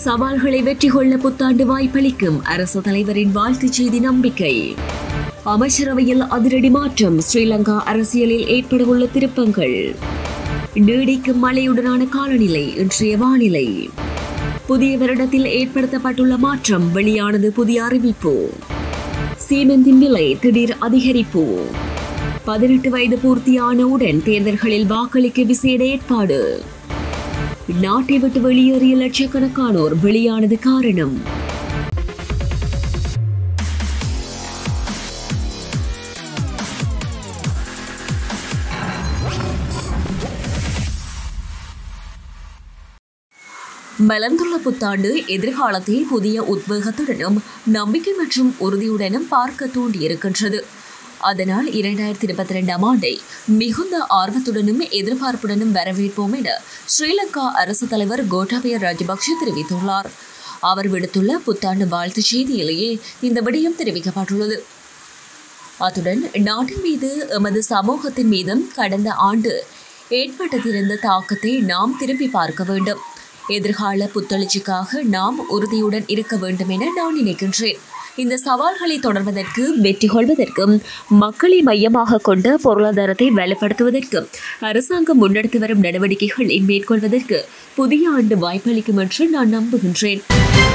சவால்களை வெற்றி கொள்ள புத்தாண்டு வாய்ப்பளிக்கும் அரசு தலைவரின் வாழ்த்துச் செய்தி நம்பிக்கை அமைச்சரவையில் அதிரடி மாற்றம் ஸ்ரீலங்கா அரசியலில் ஏற்படவுள்ள திருப்பங்கள் நீடிக்கும் மழையுடனான காலநிலை இன்றைய வானிலை புதிய வருடத்தில் ஏற்படுத்தப்பட்டுள்ள மாற்றம் வெளியானது புதிய அறிவிப்பு சீமெந்தின் விலை திடீர் அதிகரிப்பு பதினெட்டு வயது பூர்த்தியானவுடன் தேர்தல்களில் வாக்களிக்க விசேட ஏற்பாடு நாட்டை விட்டு வெளியேறிய லட்சக்கணக்கானோர் வெளியானது காரணம் மலர்ந்துள்ள புத்தாண்டு எதிர்காலத்தில் புதிய உத்வேகத்துடனும் நம்பிக்கை மற்றும் உறுதியுடனும் பார்க்க தூண்டியிருக்கின்றது அதனால் இரண்டாயிரத்தி இருபத்தி ரெண்டாம் ஆண்டை மிகுந்த ஆர்வத்துடனும் எதிர்பார்ப்புடனும் வரவேற்போம் என ஸ்ரீலங்கா அரசு தலைவர் கோட்டாபய ராஜபக்ஷ தெரிவித்துள்ளார் அவர் விடுத்துள்ள புத்தாண்டு வாழ்த்துச் செய்தியிலேயே இந்த விடயம் தெரிவிக்கப்பட்டுள்ளது அத்துடன் நாட்டின் மீது எமது சமூகத்தின் மீதும் கடந்த ஆண்டு ஏற்பட்டதிருந்த தாக்கத்தை நாம் திரும்பி பார்க்க வேண்டும் எதிர்கால புத்தெழுச்சிக்காக நாம் உறுதியுடன் இருக்க வேண்டும் என நான் நினைக்கின்றேன் இந்த சவால்களை தொடர்வதற்கு வெற்றி கொள்வதற்கும் மக்களை மையமாக கொண்ட பொருளாதாரத்தை வலுப்படுத்துவதற்கும் அரசாங்கம் முன்னெடுத்து வரும் நடவடிக்கைகளை மேற்கொள்வதற்கு புதிய ஆண்டு வாய்ப்பளிக்கும் என்று நான் நம்புகின்றேன்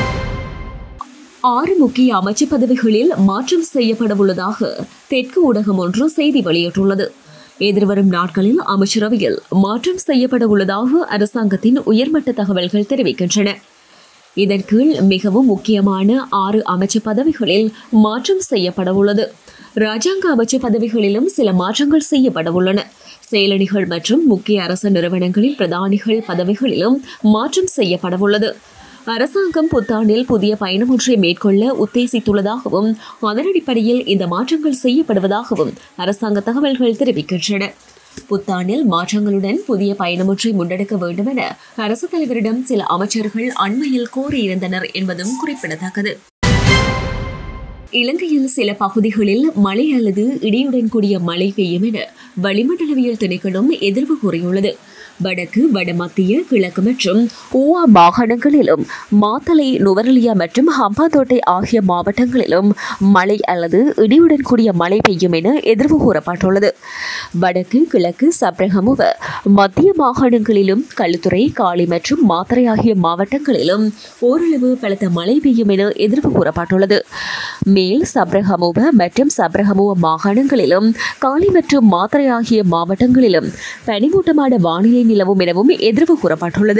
ஆறு முக்கிய அமைச்சு பதவிகளில் மாற்றம் செய்யப்படவுள்ளதாக தெற்கு ஊடகம் ஒன்று செய்தி வெளியிட்டுள்ளது எதிர்வரும் நாட்களில் அமைச்சரவையில் மாற்றம் செய்யப்பட உள்ளதாக அரசாங்கத்தின் உயர்மட்ட தகவல்கள் தெரிவிக்கின்றன இதன் கீழ் மிகவும் முக்கியமான ஆறு அமைச்சு பதவிகளில் மாற்றம் செய்யப்பட உள்ளது ராஜாங்க அமைச்சு பதவிகளிலும் சில மாற்றங்கள் செய்யப்பட உள்ளன செயலணிகள் மற்றும் முக்கிய அரசு நிறுவனங்களில் பிரதானிகள் பதவிகளிலும் மாற்றம் செய்யப்பட உள்ளது அரசாங்கம் புத்தாண்டில் புதிய பயணம் ஒன்றை மேற்கொள்ள உத்தேசித்துள்ளதாகவும் அதன் அடிப்படையில் இந்த மாற்றங்கள் செய்யப்படுவதாகவும் அரசாங்க தகவல்கள் தெரிவிக்கின்றன புத்தாண்டில் மாற்றங்களுடன் புதிய பயணம் ஒன்றை முன்னெடுக்க வேண்டும் என அரசு தலைவரிடம் சில அமைச்சர்கள் அண்மையில் கோரியிருந்தனர் என்பதும் குறிப்பிடத்தக்கது இலங்கையில் சில பகுதிகளில் மழை அல்லது இடியுடன் கூடிய மழை பெய்யும் என வளிமண்டலவியல் திணைக்களம் எதிர்வு கூறியுள்ளது வடக்கு வடமத்திய கிழக்கு மற்றும் ஊவா மாகாணங்களிலும் மாத்தலை நுவரலியா மற்றும் ஹம்பாந்தோட்டை ஆகிய மாவட்டங்களிலும் மழை அல்லது இடியுடன் கூடிய மழை பெய்யும் என எதிர்வு கூறப்பட்டுள்ளது வடக்கு கிழக்கு சப்ரகமுவ மத்திய மாகாணங்களிலும் களுத்துறை காளி மற்றும் மாத்தறை ஆகிய மாவட்டங்களிலும் ஓரளவு பலத்த மழை பெய்யும் என எதிர்வு கூறப்பட்டுள்ளது மேல் சப்ரகமுவ மற்றும் சப்ரகமுவ மாகாணங்களிலும் காளி மற்றும் மாத்தறை ஆகிய மாவட்டங்களிலும் பனிமூட்டமான வானிலை நிலவும் எனவும் எதிர்வு கூறப்பட்டுள்ளது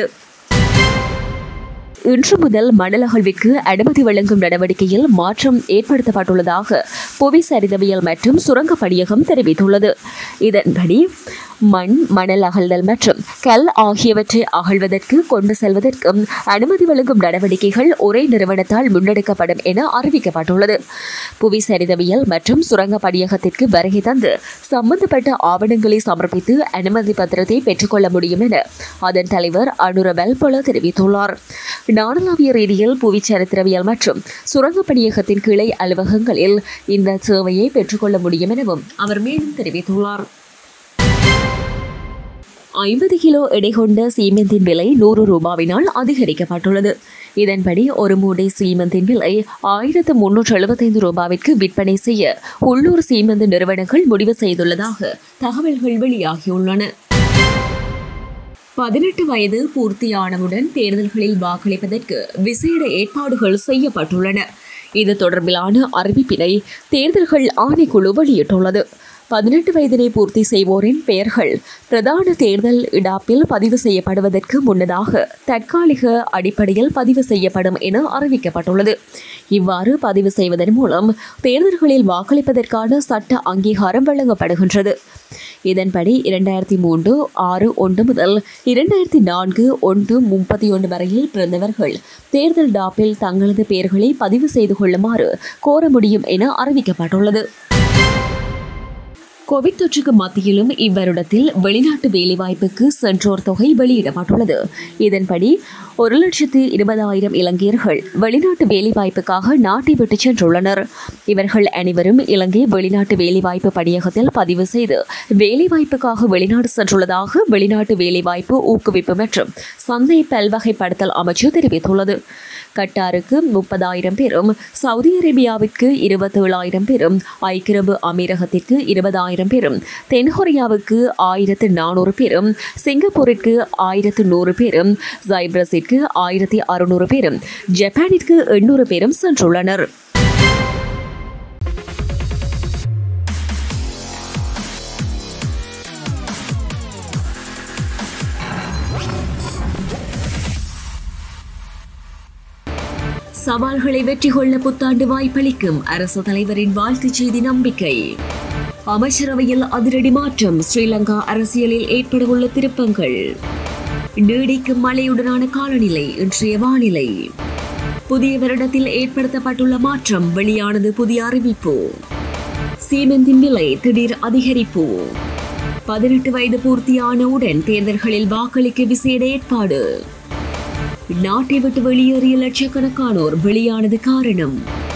இன்று முதல் மணல் அகழ்விற்கு அனுமதி வழங்கும் நடவடிக்கையில் மாற்றம் ஏற்படுத்தப்பட்டுள்ளதாக புவி சரிதவியல் மற்றும் சுரங்கப் பணியகம் தெரிவித்துள்ளது இதன்படி மண் மணல் அகழ்தல் மற்றும் கல் ஆகியவற்றை அகழ்வதற்கு கொண்டு செல்வதற்கும் அனுமதி வழங்கும் நடவடிக்கைகள் ஒரே நிறுவனத்தால் முன்னெடுக்கப்படும் என அறிவிக்கப்பட்டுள்ளது புவி சரிதவியல் மற்றும் சுரங்க பணியகத்திற்கு வருகை தந்து சம்பந்தப்பட்ட ஆவணங்களை சமர்ப்பித்து அனுமதி பத்திரத்தை பெற்றுக்கொள்ள முடியும் என அதன் தலைவர் அனுர வெல்பொல தெரிவித்துள்ளார் நாடளாவிய ரீதியில் புவி சரித்திரவியல் மற்றும் சுரங்க பணியகத்தின் கிளை அலுவலகங்களில் இந்த சேவையை பெற்றுக்கொள்ள முடியும் எனவும் அவர் மேலும் தெரிவித்துள்ளார் ஐம்பது கிலோ எடை கொண்ட சீமெந்தின் விலை நூறு ரூபாவினால் அதிகரிக்கப்பட்டுள்ளது இதன்படி ஒரு மூடை சீமெந்தின் விலை ஆயிரத்து முன்னூற்று எழுபத்தைந்து ரூபாவிற்கு விற்பனை செய்ய உள்ளூர் சீமெந்து நிறுவனங்கள் முடிவு செய்துள்ளதாக தகவல்கள் வெளியாகியுள்ளன பதினெட்டு வயது பூர்த்தியானவுடன் தேர்தல்களில் வாக்களிப்பதற்கு விசேட ஏற்பாடுகள் செய்யப்பட்டுள்ளன இது தொடர்பிலான அறிவிப்பினை தேர்தல்கள் ஆணைக்குழு வெளியிட்டுள்ளது பதினெட்டு வயதினை பூர்த்தி செய்வோரின் பெயர்கள் பிரதான தேர்தல் இடாப்பில் பதிவு செய்யப்படுவதற்கு முன்னதாக தற்காலிக அடிப்படையில் பதிவு செய்யப்படும் என அறிவிக்கப்பட்டுள்ளது இவ்வாறு பதிவு செய்வதன் மூலம் தேர்தல்களில் வாக்களிப்பதற்கான சட்ட அங்கீகாரம் வழங்கப்படுகின்றது இதன்படி இரண்டாயிரத்தி மூன்று ஆறு ஒன்று முதல் இரண்டாயிரத்தி நான்கு ஒன்று முப்பத்தி ஒன்று வரையில் பிறந்தவர்கள் தேர்தல் டாப்பில் தங்களது பெயர்களை பதிவு செய்து கொள்ளுமாறு கோர முடியும் என அறிவிக்கப்பட்டுள்ளது கோவிட் தொற்றுக்கு மத்தியிலும் இவ்வருடத்தில் வெளிநாட்டு வேலைவாய்ப்புக்கு சென்றோர் தொகை வெளியிடப்பட்டுள்ளது இதன்படி ஒரு லட்சத்து இருபதாயிரம் இலங்கையர்கள் வெளிநாட்டு வேலைவாய்ப்புக்காக நாட்டை விட்டு சென்றுள்ளனர் இவர்கள் அனைவரும் இலங்கை வெளிநாட்டு வேலைவாய்ப்பு பணியகத்தில் பதிவு செய்து வேலைவாய்ப்புக்காக வெளிநாடு சென்றுள்ளதாக வெளிநாட்டு வேலைவாய்ப்பு ஊக்குவிப்பு மற்றும் சந்தை பல்வகைப்படுத்தல் அமைச்சு தெரிவித்துள்ளது கட்டாருக்கு முப்பதாயிரம் பேரும் சவுதி அரேபியாவிற்கு இருபத்தேழாயிரம் பேரும் ஐக்கிய அரபு அமீரகத்திற்கு இருபதாயிரம் பேரும் தென்கொரியாவுக்கு ஆயிரத்து நானூறு பேரும் சிங்கப்பூருக்கு ஆயிரத்து நூறு பேரும் சைப்ரஸிற்கு ஆயிரத்தி அறுநூறு பேரும் ஜப்பானிற்கு எண்ணூறு பேரும் சென்றுள்ளனர் சவால்களை வெற்றி கொள்ள புத்தாண்டு வாய்ப்பளிக்கும் அரசு தலைவரின் வாழ்த்துச் செய்தி நம்பிக்கை அமைச்சரவையில் அதிரடி மாற்றம் ஸ்ரீலங்கா அரசியலில் ஏற்படவுள்ள திருப்பங்கள் நீடிக்கும் மழையுடனான காலநிலை இன்றைய வானிலை புதிய வருடத்தில் ஏற்படுத்தப்பட்டுள்ள மாற்றம் வெளியானது புதிய அறிவிப்பு சீமெந்தின் விலை திடீர் அதிகரிப்பு பதினெட்டு வயது பூர்த்தியானவுடன் தேர்தல்களில் வாக்களிக்க விசேட ஏற்பாடு நாட்டை விட்டு வெளியேறிய லட்சக்கணக்கானோர் வெளியானது காரணம்